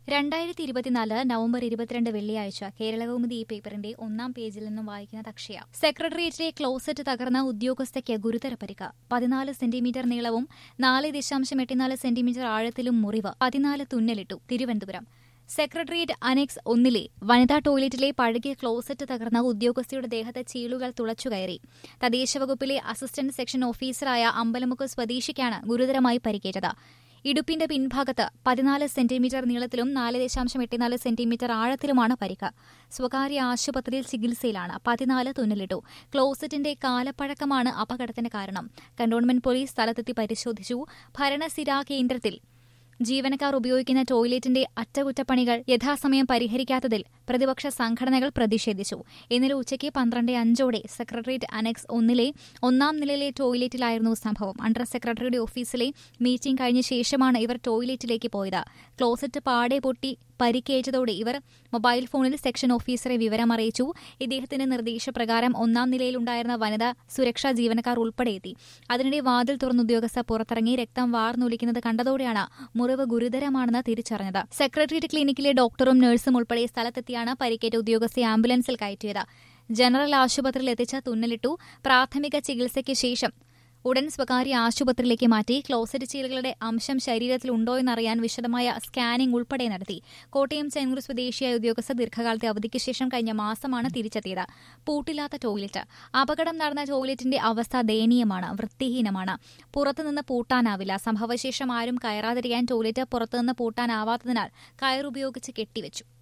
രണ്ടായിരത്തി ഇരുപത്തിനാല് നവംബർ ഇരുപത്തിരണ്ട് വെള്ളിയാഴ്ച കേരളകൗമുദി ഈ പേപ്പറിന്റെ ഒന്നാം പേജിൽ നിന്നും വായിക്കുന്നത് അക്ഷയ സെക്രട്ടേറിയറ്റിലെ ക്ലോസറ്റ് തകർന്ന ഉദ്യോഗസ്ഥയ്ക്ക് ഗുരുതര പരിക്ക് പതിനാല് സെന്റിമീറ്റർ നീളവും നാല് ദശാംശം എട്ടിനാല് സെന്റിമീറ്റർ ആഴത്തിലും മുറിവ് പതിനാല് തുന്നലിട്ടു തിരുവനന്തപുരം സെക്രട്ടേറിയറ്റ് അനെക്സ് ഒന്നിലെ വനിതാ ടോയ്ലറ്റിലെ പഴകിയ ക്ലോസറ്റ് തകർന്ന ഉദ്യോഗസ്ഥയുടെ ദേഹത്തെ ചീളുകൾ തുളച്ചുകയറി തദ്ദേശ വകുപ്പിലെ അസിസ്റ്റന്റ് സെക്ഷൻ ഓഫീസറായ അമ്പലമുക്ക് സ്വദേശിക്കാണ് ഗുരുതരമായി പരിക്കേറ്റത് ഇടുപ്പിന്റെ പിൻഭാഗത്ത് പതിനാല് സെന്റിമീറ്റർ നീളത്തിലും നാല് ദശാംശം എട്ടിനാല് സെന്റിമീറ്റർ ആഴത്തിലുമാണ് പരിക്ക് സ്വകാര്യ ആശുപത്രിയിൽ ചികിത്സയിലാണ് പതിനാല് തുന്നലിട്ടു ക്ലോസറ്റിന്റെ കാലപ്പഴക്കമാണ് അപകടത്തിന് കാരണം കന്റോൺമെന്റ് പോലീസ് സ്ഥലത്തെത്തി പരിശോധിച്ചു ഭരണസിരാ കേന്ദ്രത്തിൽ ജീവനക്കാർ ഉപയോഗിക്കുന്ന ടോയ്ലറ്റിന്റെ അറ്റകുറ്റപ്പണികൾ യഥാസമയം പരിഹരിക്കാത്തതിൽ പ്രതിപക്ഷ സംഘടനകൾ പ്രതിഷേധിച്ചു ഇന്നലെ ഉച്ചയ്ക്ക് പന്ത്രണ്ട് അഞ്ചോടെ സെക്രട്ടേറിയറ്റ് അനക്സ് ഒന്നിലെ ഒന്നാം നിലയിലെ ടോയ്ലറ്റിലായിരുന്നു സംഭവം അണ്ടർ സെക്രട്ടറിയുടെ ഓഫീസിലെ മീറ്റിംഗ് കഴിഞ്ഞ ശേഷമാണ് ഇവർ ടോയ്ലറ്റിലേക്ക് പോയത് ക്ലോസറ്റ് പാടെ പൊട്ടി പരിക്കേറ്റതോടെ ഇവർ മൊബൈൽ ഫോണിൽ സെക്ഷൻ ഓഫീസറെ വിവരമറിയിച്ചു ഇദ്ദേഹത്തിന്റെ നിർദ്ദേശപ്രകാരം ഒന്നാം നിലയിലുണ്ടായിരുന്ന വനിതാ സുരക്ഷാ ജീവനക്കാർ ഉൾപ്പെടെ എത്തി അതിനിടെ വാതിൽ തുറന്ന ഉദ്യോഗസ്ഥ പുറത്തിറങ്ങി രക്തം വാർന്നൊലിക്കുന്നത് കണ്ടതോടെയാണ് മുറിവ് ഗുരുതരമാണെന്ന് തിരിച്ചറിഞ്ഞത് സെക്രട്ടേറിയറ്റ് ക്ലിനിക്കിലെ ഡോക്ടറും നഴ്സും ഉൾപ്പെടെ സ്ഥലത്തെത്തിയാണ് പരിക്കേറ്റ ഉദ്യോഗസ്ഥയെ ആംബുലൻസിൽ കയറ്റിയത് ജനറൽ ആശുപത്രിയിൽ എത്തിച്ച തുന്നലിട്ടു പ്രാഥമിക ചികിത്സയ്ക്ക് ശേഷം ഉടൻ സ്വകാര്യ ആശുപത്രിയിലേക്ക് മാറ്റി ക്ലോസറ്റ് ചീലുകളുടെ അംശം ശരീരത്തിലുണ്ടോയെന്നറിയാൻ വിശദമായ സ്കാനിംഗ് ഉൾപ്പെടെ നടത്തി കോട്ടയം ചെങ്ങൂർ സ്വദേശിയായ ഉദ്യോഗസ്ഥ ദീർഘകാലത്തെ അവധിക്ക് ശേഷം കഴിഞ്ഞ മാസമാണ് തിരിച്ചെത്തിയത് പൂട്ടില്ലാത്ത ടോയ്ലറ്റ് അപകടം നടന്ന ടോയ്ലറ്റിന്റെ അവസ്ഥ ദയനീയമാണ് വൃത്തിഹീനമാണ് പുറത്തുനിന്ന് പൂട്ടാനാവില്ല സംഭവശേഷം ആരും കയറാതിരിക്കാൻ ടോയ്ലറ്റ് പുറത്തുനിന്ന് പൂട്ടാനാവാത്തതിനാൽ കയറുപയോഗിച്ച് കെട്ടിവെച്ചു